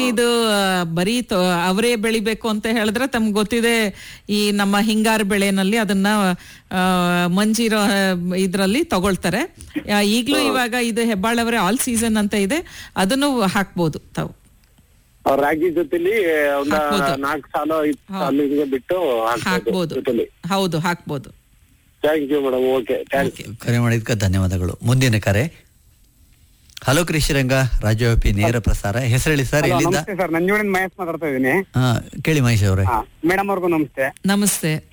ಇದು ಆ, ಬರೀ ತೊ- ಅವರೇ ಬೆಳಿಬೇಕು ಅಂತ ಹೇಳಿದ್ರೆ ತಮ್ಗೆ ಗೊತ್ತಿದೆ ಈ ನಮ್ಮ ಹಿಂಗಾರು ಬೆಳೆನಲ್ಲಿ ಅದನ್ನ ಆ, ಮಂಜಿರೋ ಇದರಲ್ಲಿ ತಗೊಳ್ತಾರೆ ಆ, ಈಗ್ಲೂ ಇವಾಗ ಇದು ಹೆಬ್ಬಾಳವರೇ ಆಲ್ ಸೀಸನ್ ಅಂತ ಇದೆ ಅದನ್ನು ಹಾಕ್ಬೋದು ತಾವು ಅವ್ರ ರಾಗಿ ಜೊತೆಲಿ ಒಂದ ಹಾಕ್ಬೋದು. ನಾಲ್ಕು ಸಾಲ ಐದು ಸಾಲ ಹಿಂಗೆ ಬಿಟ್ಟು ಹಾಕ್ಬೋದು ಹಾಕ್ಬೋದು ಜೊತೆಲಿ ಹೌದು ಹಾಕ್ಬೋದು thank you madam okay thanks ಕರೆ ಮಾಡಿದ್ಕ ಧನ್ಯವಾದಗಳು ಮುಂದಿನ ಕರೆ ಹಲೋ ಕೃಷಿರಂಗ ರಾಜ್ಯವ್ಯಾಪಿ ನೇರ ಪ್ರಸಾರ ಹೆಸರೇಳಿ ಸರ್ ಎಲ್ಲಿಂದ ನಮಸ್ತೆ ಸರ್ ನಂಜುವಳಿಂದ ಮಹೇಶ್ ಮಾತಾಡ್ತಾ ಇದ್ದೀನಿ ಹಾ ಕೇಳಿ ಮಹೇಶ್ ಅವರೇ ಮೇಡಮ್ ಅವ್ರಿಗೂ ನಮಸ್ತೆ ನಮಸ್ತೆ